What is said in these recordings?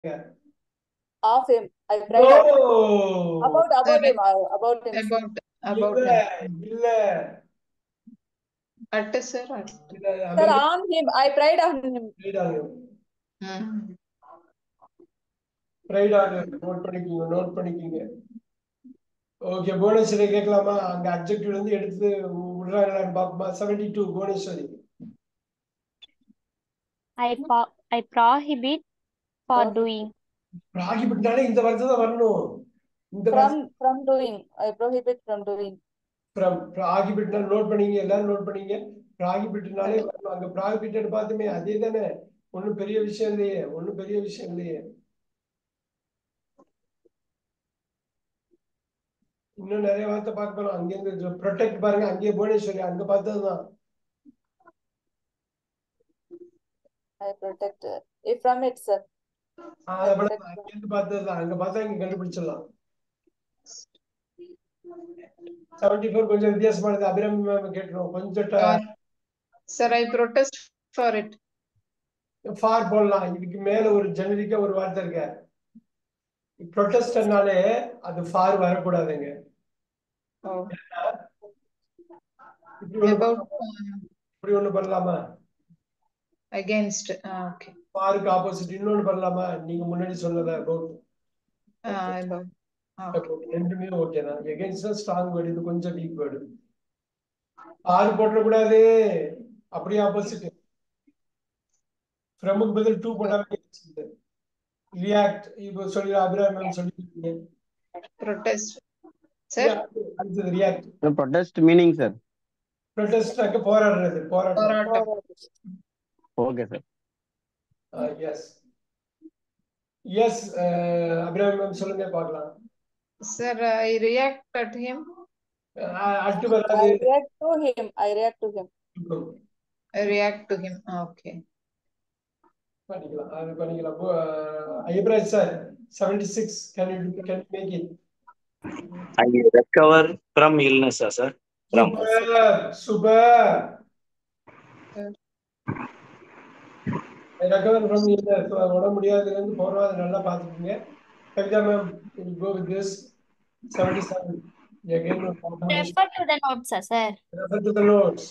Of him. I prayed No. about about him. uh, About him. About about இல்ல him. இல்ல At sir. At. இல்ல Sir, America on him. I prayed on him. pride ஆகும் Hmm. pride ஆகும் note பண்ணிக்கிங்க note பண்ணிக்கிங்க okay Bhuvaneswari கேட்கலாமா அங்க அப்ஜெக்டிவ்ல இருந்து எடுத்து விடுறாங்களான்னு பாப்போமா seventy two Bhuvaneswari I pro- I prohibit for doing. ப்ராகிபிட்னாலே இந்த வார்த்தை தான் வரணும் இந்த From from doing. I prohibit from doing. ப்ராகிபிட்னா நோட் பண்ணீங்க எல்லாரும் நோட் பண்ணீங்க ப்ராகிபிட்னாலே வரணும் அங்க ப்ராகிபிட்டட் பார்த்துமே அதே தானே ஒண்ணும் பெரிய விஷயம் இல்லையே ஒண்ணும் பெரிய விஷயம் இல்லையே இன்னும் நிறைய வார்த்தை பார்க்க போறோம் அங்கேருந்து ப்ரொடெக்ட் பாருங்க அங்கேயே புவனேஸ்வரி அங்க பார்த்ததுதான் I protect. uh, If from it, sir. ஆஹ் அவ்வளவுதான் அங்கேருந்து பார்த்ததுதான் அங்க பார்த்தா இங்க கண்டுபிடிச்சிடலாம் செவன்டி ஃபோர் கொஞ்சம் வித்தியாசமானது அபிராமி மேம் கேட்டுரும் கொஞ்சம் Or, sir, I protest for it. For போடலாம் இதுக்கு மேல ஒரு ஜெனரிக்கா ஒரு வார்த்தை இருக்க ப்ரொட்டஸ்டர்னாலே அது ஃபார் வரக்கூடாதுங்க Oh, இப்படி ஒண்ணு about பண்ணலாமா? um, இப்படி ஒண்ணு பண்ணலாமா against. Ah, okay. ஃபாருக்கு ஆப்போசிட் இன்னொன்னு பண்ணலாமா நீங்க முன்னாடி சொன்னத about Ah, about. Ah, okay. ரெண்டுமே ஓகே தான் எகென்ஸ்ட் ஸ்ட்ராங் வேர்டு இது கொஞ்சம் வீக் வேர்டு ஆறு போட்டக்கூடாது அப்படியே ஆப்போசிட் ஃப்ரமுக்கு பதில் டூ போட்டாவே ரியாக்ட் இப்போ சொல்லி அபிராம் மேம் சொல்லிருக்கீங்க Protest. Sir, அடுத்தது react The protest meaning, sir. ப்ரொட்டஸ்டாக்க போராடுறது போராட்டம் போராட்டம். Okay, sir. Yes yes Abhiram ma'am சொல்லுங்க பார்க்கலாம் Sir, I react at him. அஹ் அடுத்து I வராது react to him. I react to him. I react to him. Ah, Okay. பண்ணிக்கலாம் அது பண்ணிக்கலாம் Aibraj sir seventy six can you can make it I recover from illness, ah, sir. From super super recover from உடம்பு முடியாதுல இருந்து போறோம் அதை நல்லா பாத்துக்கோங்க Kavitha ma'am go with this seventy seven again Refer to the notes, ah, sir. Refer to the notes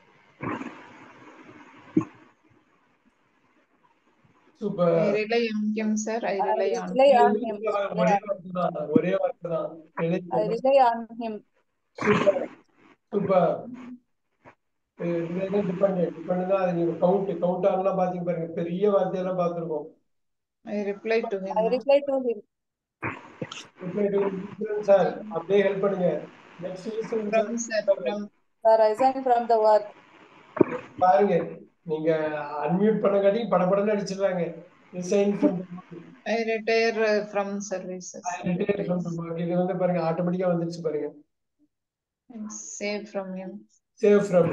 super I rely on him, sir. I I rely on rely on him. ஒரே வார்த்தை தான் ஒரே வார்த்தை தான் I rely on him. Super super இதுதான் depend depend தான் அது நீங்க கவுண்ட் கவுண்ட் ஆகலாம் பாத்தீங்க பாருங்க பெரிய வார்த்தையெல்லாம் பார்த்திருக்கோம் I reply to him. I ah. reply to him. Sir அப்படியே ஹெல்ப் பண்ணுங்க next From, sir, from. Sir, I resign from the work. பாருங்க நீங்க அன்மியூட் பண்ணங்காட்டி படபடன்னு அடிச்சிடுறாங்க resign I retire uh, from services. இது வந்து பாருங்க ஆட்டோமேட்டிக்கா வந்துருச்சு பாருங்க And save from him. Save from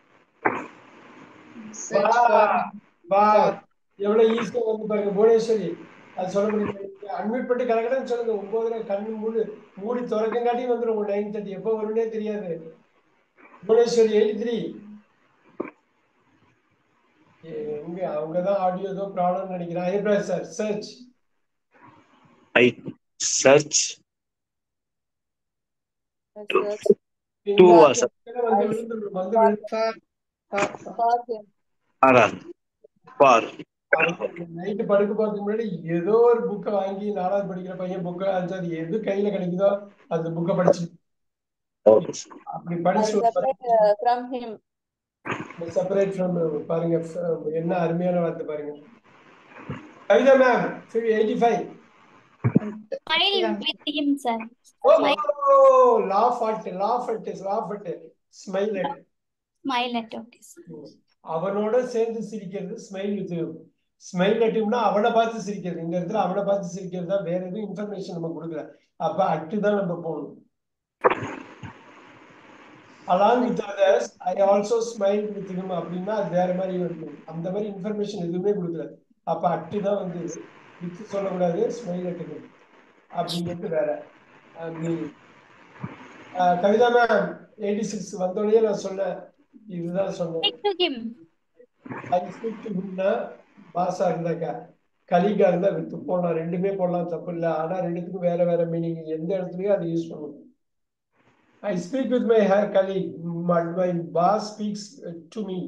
Search for him. வா எவ்வளவு ஈஸியா வந்து பாருங்க புவனேஸ்வரி அது சொல்ல முடியும் அட்மிட் பண்ணி கரெக்டாக சொல்லுங்க ஒன்பதுல கண்ணு மூடு மூடி திறக்கங்காட்டி வந்துடும் உங்க நைன் தேர்ட்டி எப்போ வரும்னே தெரியாது புவனேஸ்வரி எயிட்டி த்ரீ எங்க அவங்க தான் ஆடியோ ஏதோ ப்ராப்ளம் நினைக்கிறேன் Aibraj sir search I search I search Two was வந்து விழுந்துடும் வந்து விழுந்து For, for, for. for him. for for night படுக்க போறதுக்கு முன்னாடி ஏதோ ஒரு புக்கை வாங்கி நாலாவது படிக்கிற பையன் புக்கை அது எது கையில கிடைக்குதோ அந்த புக்கை படிச்சு okay. sir. அப்படி I படிச்சு separate uh, from him. Separate from பாருங்க f- என்ன அருமையான வார்த்தை பாருங்க Kavitha ma'am eighty five Smile with him, sir. Oh Smile, laugh at laugh at laugh at smile at smile at okay, sir. அவனோட சேர்ந்து சிரிக்கிறது ஸ்மைல் வித் ஸ்மைல் அட்டும்னா அவனை பார்த்து சிரிக்கிறது இந்த இடத்துல அவனை பார்த்து சிரிக்கிறது தான் வேற எதுவும் இன்ஃபர்மேஷன் நம்ம கொடுக்கல அப்ப அட்டு தான் நம்ம போகணும் along with others I also smile with him அப்படின்னா அது வேற மாதிரி வந்து அந்த மாதிரி இன்ஃபர்மேஷன் எதுவுமே கொடுக்கல அப்ப அட்டு தான் வந்து வித் சொல்லக்கூடாது ஸ்மைல் அட்டுக்கு அப்படிங்கிறது வேற meaning Kavitha ma'am eighty six வந்தோடனே நான் சொன்னேன் இதுதான் சொன்னேன் Speak to him. I speak to ஹிம்னா பாஸா இருந்தாக்கா கலிகா இருந்தா வித்து போடலாம் ரெண்டுமே போடலாம் தப்பு இல்லை ஆனா ரெண்டுத்துக்கும் வேற வேற மீனிங் எந்த இடத்துலயும் அதை யூஸ் பண்ணணும் I speak with my her colleague my boss speaks to me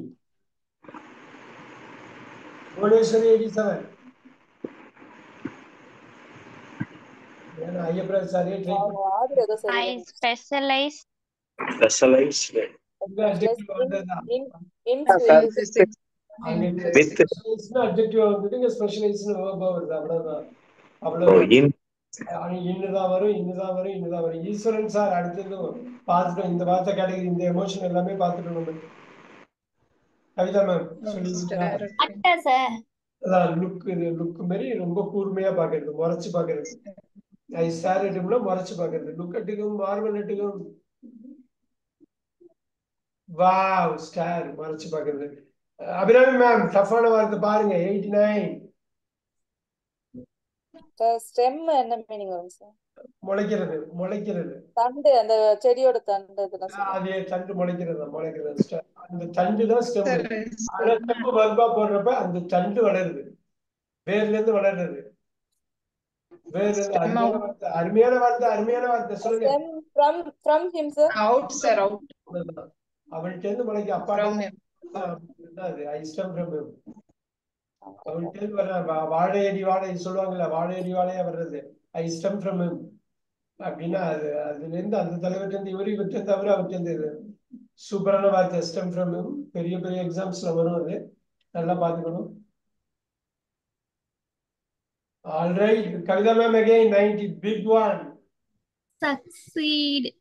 Bhuvaneswari eighty seven ஏன்னா ஐயப்பராஜ் சாரே ட்ரை அவங்க ஆர்டர் ஏதோ I சரி specialize Specialized அட்ஜெக்டிவ் வந்ததுதான் in in sir. physics. அங்க With- ஸ்பெஷலைஸ்னு அட்ஜெக்டிவ் வந்துட்டு இங்க ஸ்பெஷலைஸ்னு வேர்பா வருது அவ்வளவுதான் oh, அவ்வளவுதான் in ஆனா இன்னுதான் வரும் இன்னுதான் வரும் இன்னுதான் வரும் ஈஸ்வரன் சார் அடுத்தது பார்த்துட்டோம் இந்த வார்த்தை கேட்டகரி இந்த எமோஷன் எல்லாமே பார்த்துட்டோம் நம்ம கவிதா மேம் சொல்லிருக்கீங்களா அட்டா சார் அதான் லுக் இது லுக் மாதிரி ரொம்ப கூர்மையா பாக்குறது முறைச்சு பாக்குறது ஐ ஸ்டார் அட்டும்ல முறைச்சு பாக்குறது லுக் அட்டுக்கும் மார்வல் அட்டுக்கும் வாவ் ஸ்டார் முறைச்சு பாக்குறது அபிராமி மேம் டஃப்பான வார்த்தை பாருங்க எயிட்டி நைன் ஸ்டெம் என்ன மீனிங் வரும் சார் முளைக்கிறது முளைக்கிறது தண்டு அந்த செடியோட தண்டு இதெல்லாம் சொல்லுங்க அதே தண்டு முளைக்கிறது முளைக்கிறது stem. அந்த தண்டு தான் ஸ்டெம் ஆனா ஸ்டெம் வர்பா போடுறப்ப அந்த தண்டு வளருது வேர்ல இருந்து வளருது வேர்ல இருந்து அருமையான வார்த்தை அருமையான வார்த்தை அருமையான வார்த்தை சொல்லுங்க stem from from him sir out sir out அவ்வளவுதான். அவள்கிட்ட இருந்து முளைக்க அப்பா ஃப்ரம் அது ஐ ஸ்டம் ஃப்ரம் அவள்கிட்ட இருந்து வர வா- வாழையடி வாழை சொல்லுவாங்கல்ல வாழையடி வாழையா வர்றது ஐ ஸ்டம் ஃப்ரம் அப்படின்னா அது அதுல இருந்து அந்த தலைவர்கிட்ட இருந்து இவரு இவர்கிட்ட இருந்து அவரு அவர்கிட்ட இருந்து இது சூப்பரான வார்த்தை ஸ்டம் ஃப்ரம் பெரிய பெரிய எக்ஸாம்ஸ்ல வரும் அது நல்லா பாத்துக்கணும் alright Kavitha ma'am again ninety pick one succeed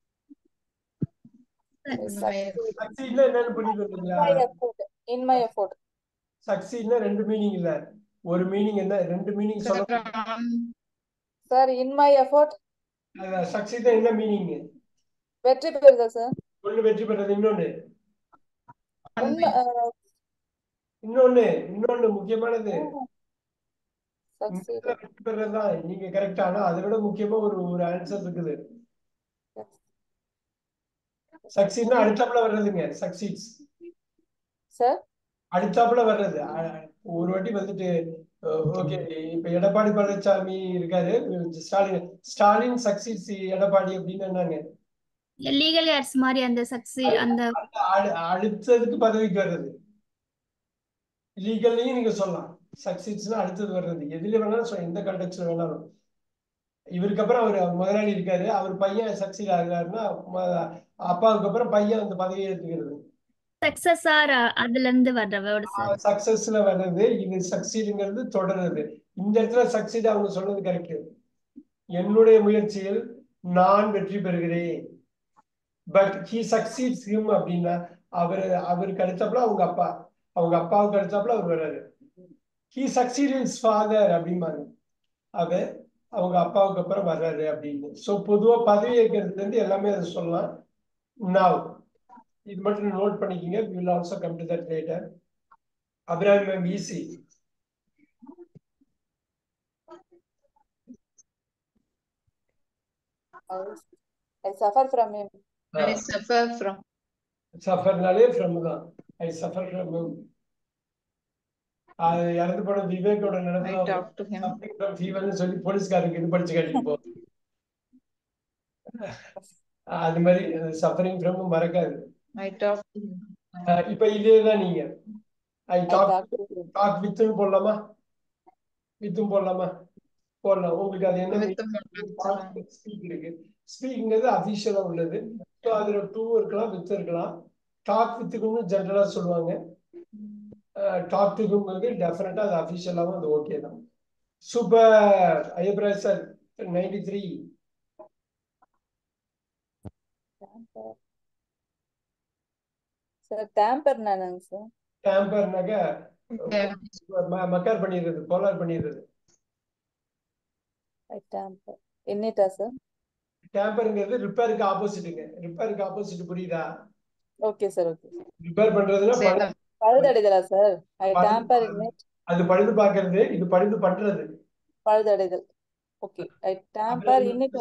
சக்சீட்னா என்னன்னு புரியுது இல்லைங்களா my effort in my effort சக்சீட்னா ரெண்டு மீனிங் இல்ல ஒரு மீனிங் என்ன ரெண்டு மீனிங் சொல்ல சார் in my effort சக்சீட்னா என்ன மீனிங் வெற்றி பெறுதா சார் ஒண்ணு வெற்றி பெறது இன்னொன்னு உண்மை அஹ், இன்னொன்னு இன்னொன்னு முக்கியமானது succeed. முதல்ல வெற்றி பெறதுதான் நீங்க கரெக்ட் ஆனா அதை விட முக்கியமா ஒரு ஒரு ஆன்சர் இருக்குது சக்சீட்னா அடுத்தாப்புல வர்றதுங்க சக்சீட்ஸ் சார் அடுத்தாப்புல வர்றது அ- ஒரு வாட்டி வந்துட்டு ஓகே இப்ப எடப்பாடி பழனிசாமி இருக்காரு ஸ்டாலின் ஸ்டாலின் சக்சீட்ஸ் எடப்பாடி அப்படின்னு என்னங்க லீகல் ஏர்ஸ் மாதிரி அந்த சக்சி அந்த அடு- அடுத்ததுக்கு பதவிக்கு வர்றது லீகல்லையும் நீங்க சொல்லலாம் சக்சீட்ஸ்னா அடுத்தது வர்றது எதுல வேணாலும் சொல்லலாம் எந்த கான்டெக்ட்ல வேணாலும் இவருக்கு அப்புறம் அவர் முதலாளி இருக்காரு அவர் பையன் சக்சீட் ஆகுறாருன்னா ம- அப்பாவுக்கு அப்புறம் பையன் அந்த பதவியை எடுத்துக்கிறது சக்சஸார் அதுல இருந்து வர்ற வேர்டு சார் சக்சஸ்ல வர்றது இது சக்சீடுங்கிறது தொடருது இந்த இடத்துல சக்சீட் அவங்க சொன்னது கரெக்ட் என்னுடைய முயற்சியில் நான் வெற்றி பெறுகிறேன் பட் ஹி சக்சீட்ஸ் ஹிம் அப்படின்னா அவர் அவருக்கு அடுத்தப்பல அவங்க அப்பா அவங்க அப்பாவுக்கு அடுத்தப்பல அவர் வர்றாரு ஹி சக்சீட் இஸ் ஃபாதர் அப்படிம்பாங்க அவர் அவங்க அப்பாவுக்கு அப்புறம் வர்றாரு அப்படின்னு ஸோ பொதுவா பதவி ஏற்கிறதுல இருந்து எல்லாமே அதை சொல்லலாம் நாவ் இது மட்டும் நோட் பண்ணிக்கங்க we will also come to that later Abirami ma'am easy I, I suffer from him I suffer from சஃபர்னாலே ஃப்ரம் தான் ஐ சஃபர் ஃப்ரம் அது இறந்து போன விவேக்கோட I நினைப்பு talk to him. ஃபீவர்னு சொல்லி போலீஸ்காரருக்கு இது படிச்சு காட்டிட்டு போ அது மாதிரி சஃபரிங் ஃப்ரம் மறக்காது I talk to him. அஹ் இப்ப இதே தான் நீங்க I I talk talk to him talk வித்துன்னு போடலாமா வித்தும் போடலாமா போடலாம் உங்களுக்கு அது என்ன With the motor. ஸ்பீக் இருக்கு ஸ்பீக்ங்கிறது அபிஷியலா உள்ளது ஸோ அதுல டூ இருக்கலாம் வித் இருக்கலாம் டாக் வித்துக்குன்னு ஜென்ரலா சொல்லுவாங்க டாக் வித்துக்குங்கிறது டெஃபினட்டா அது அபிஷியலாவும் அது ஓகே தான் super Ayyapraj sir ninety three sir tamper நானுங்க சார் டேம்பர்னாக்க Yeah. மக்கார் பண்ணிடுறது போலார் பண்ணிடுறது ஐ டேம்பர் என்னட்டா சார் டேம்பருங்கிறது ரிப்பேருக்கு ஆப்போசிட்டுங்க ரிப்பேருக்கு ஆப்போசிட் புரியுதா ஓகே சார் ஓகே ரிப்பேர் பண்றதுன்னா Say பழு- them. பழுதடைதலா சார் ஐ பழுது டேம்பர் பாக்குறது. இன்னட் அது பழுது பார்க்கிறது இது பழுது பண்றது பழுதடைதல் okay I tamper in it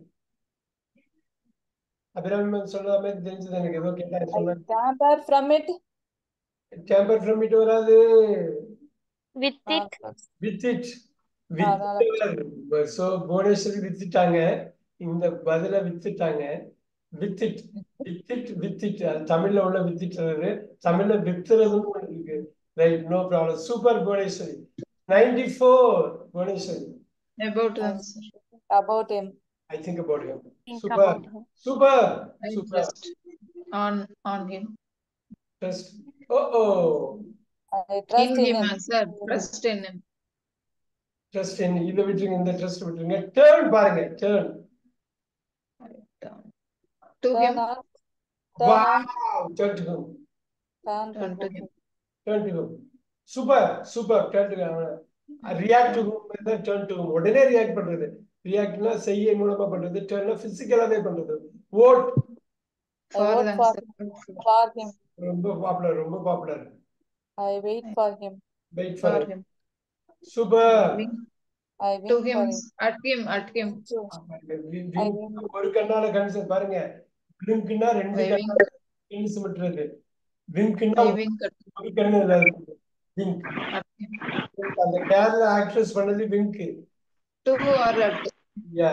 Abirami ma'am சொல்ற மாதிரி தெரிஞ்சது எனக்கு ஏதோ கேட்டா ஐ சொன்னாங்க tamper from it tamper from it வராது வித் இட் வித் இட் அதனால வித் சோ புவனேஸ்வரி வித்துட்டாங்க இந்த பதில வித்துட்டாங்க with it with it with it தமிழ்ல உள்ள வித்துட்டுறது தமிழ்ல வித்துறதுன்னு ஒண்ணு இருக்கு right no problem super Bhuvaneswari ninety four Bhuvaneswari About answer. about him. I think about him think super about him super I super trust on on him. Trust. Oh, oh. I trust In in him, him. answer. Trust in him. Trust in இதை விட்டுருங்க இந்த trust விட்டுருங்க turn பாருங்க turn Down. To Turn him. on. Turn on. Wow turn to him Turn to Turn to him. him. Turn to him super super turn to him react to him turn to him உடனே react பண்றது ரியாக்ட்னா செய்ய மூலமா பண்றது டேர்ன்னா பிசிக்கலாவே பண்றது vote I For vote the for, answer. for him. ரொம்ப பாப்புலர் ரொம்ப popular I wait for him. Wait For for him. Super Wink I To wait him. for him. At him. At him. True. ஒரு கண்ணால கணிசம் பாருங்க விங்க்னா ரெண்டு I wink. கண்ணால கணிசு விட்டுறது விங்க்னா I wink at, ஒரு கண்ணுல இருக்கு விங்க் at him. அந்த கேரளா ஆக்ட்ரஸ் பண்ணது wink To or at. Yeah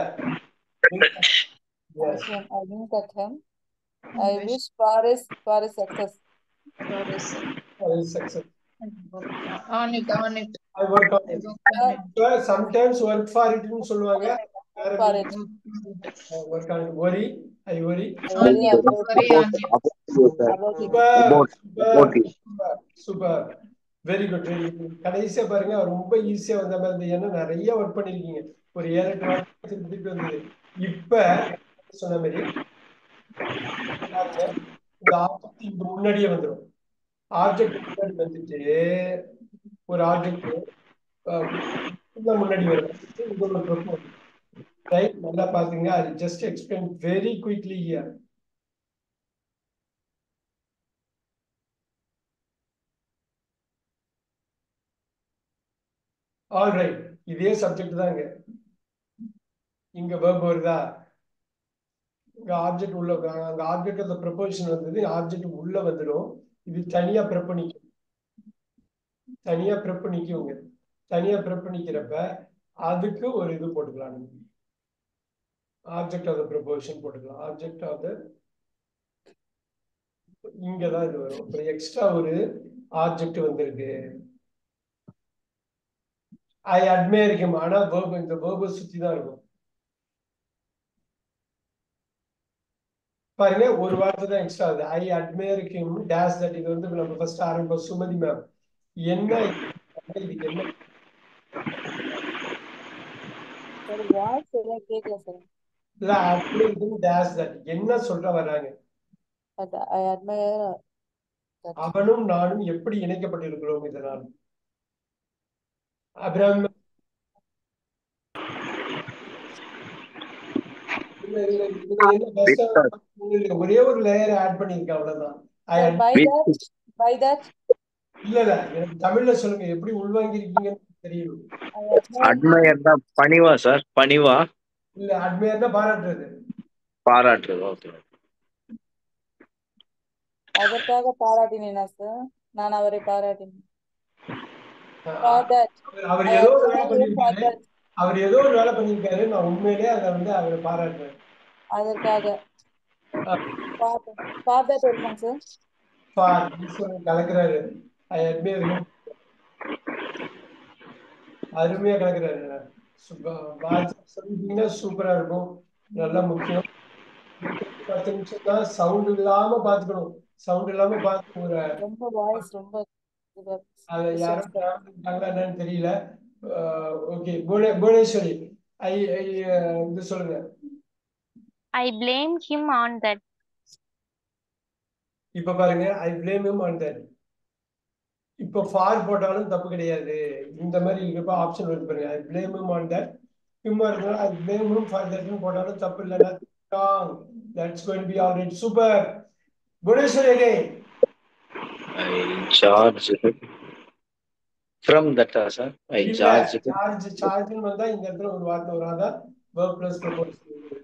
At him. I wink at him. I I wish wish for his for his success. for his success on it. On it. I work on I work on it. Sometimes work for இட்னு சொல்லுவாங்க For it. Work on worry I worry I worry it. about Worry on it. about it. Super About- about it. Super super very good very good கடைசியா பாருங்க ரொம்ப ஈஸியா வந்த மாதிரி இருந்தது. ஏன்னா நிறைய ஒர்க் பண்ணிருக்கீங்க ஒரு ஏழு எட்டு வாரம் திருப்பி திருப்பி வந்தது இப்ப சொன்ன மாதிரி பாருங்க, இந்த ஆப்ஜெக்ட் இங்க முன்னாடியே வந்துடும் ஆப்ஜெக்ட் முன்னாடி வந்துட்டு ஒரு ஆப்ஜெக்ட் முன்னாடி வரும் இது ஒரு ப்ரொப்போஸ் ரைட் நல்லா பாத்துங்க I just explain very quickly here all right இதே சப்ஜெக்ட் தாங்க இங்க verb வருதா இங்க ஆப்ஜெக்ட் உள்ள அங்க ஆப்ஜெக்ட் அந்த ப்ரொபோசிஷன் வந்தது ஆப்ஜெக்ட் உள்ள வந்துடும் இது தனியா ப்ரெப் நிக்கும் தனியா ப்ரெப் நிக்குங்க தனியா ப்ரெப் நிக்கிறப்ப அதுக்கு ஒரு இது போட்டுக்கலாம் நீங்க ஆப்ஜெக்ட் ஆஃப் த ப்ரொபோசிஷன் போட்டுக்கலாம் ஆப்ஜெக்ட் ஆஃப் த இங்கதான் இது வரும் அப்புறம் எக்ஸ்ட்ரா ஒரு ஆப்ஜெக்ட் வந்திருக்கு ஐ அட்மையர் ஹிம் ஆனா verb இந்த verb சுத்தி தான் இருக்கும் பாருங்க ஒரு வார்த்தை தான் எக்ஸ்ட்ரா ஆகுது I admire him days that இது வந்து நம்ம ஃபர்ஸ்ட் ஆரம்பிப்போம் சுமதி மேம் என்ன இதுக்கு என்ன Sir, voice சரியா கேட்கல sir. இல்ல அட்மையர் ஹிம் டேஸ் தட் என்ன சொல்ற வர்றாங்க But I admire that. அவனும் நானும் எப்படி இணைக்கப்பட்டிருக்கிறோம் இதனால் அபிராம் இல்ல, இல்ல, இதுல என்ன best ஆ உங்களுக்கு ஒரே ஒரு லேயர் ஆட் பண்ணிருக்கேன் அவ்வளவுதான் I Sir, ad- by With that, by that, இல்ல இல்ல எனக்கு தமிழ்ல சொல்லுங்க எப்படி உள்வாங்கி இருக்கீங்கன்னு தெரியும் I admire அட்மையர் தான் பணிவா சார் பணிவா இல்ல அட்மையர்னா பாராட்டுறது பாராட்டுறது ஓகே அதற்காக பாராட்டினேனா சார் நான் அவரை பாராட்டினேன் அஹ் for that our our I ஏதோ ஒரு வேலை admire him for பண்ணிருக்காரு that அவர் ஏதோ ஒரு வேலை பண்ணிருக்காரு நான் உண்மையிலேயே அதை வந்து அவரை பாராட்டுறேன் அதற்காக அஹ் for for that வருமாங்க சார் ஃபார் ஈஸ்வரன் கலக்குறாரு ஐ அட்மையர் அருமையா கலக்குறாரு சூப்பர் வாட்ச் சொல்லிட்டீங்கன்னா சூப்பரா இருக்கும் நல்லா முக்கியம் பத்து நிமிஷம் தான் சவுண்ட் இல்லாம பாத்துக்கணும் சவுண்ட் இல்லாம பார்த்து ஒரு ரொம்ப வாய்ஸ் ரொம்ப இதுவா இருக்கு. அதை Yes, யாரும் sir. பண்ணிட்டாங்களா என்னன்னு தெரியல ஓகே புவனே புவனேஸ்வரி ஐ ஐ இது சொல்லுங்க I blame him on that. இப்ப பாருங்க I blame him on that இப்போ ஃபார் போட்டாலும் தப்பு கிடையாது இந்த மாதிரி இருக்கப்ப ஆப்ஷன் வருது பாருங்க I blame him on that him இருந்தாலும் I blame him for that போட்டாலும் தப்பு இல்லை wrong that's going to be alright super Bhuvaneswari again I charge from தட்டா சார் ஐ இல்ல சார்ஜ் சார்ஜ் சார்ஜ்னு வந்தா இந்த இடத்துல ஒரு வார்த்தை வராதா verb plus preposition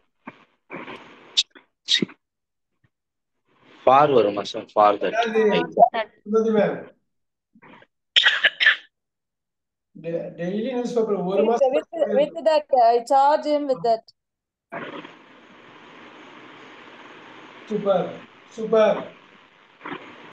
ஃபார் வருமா சார் ஃபார் தட் அதாவது I Sumathi ma'am daily newspaper ஒரு With, மாசம் with, with that, I charge him with that. Super super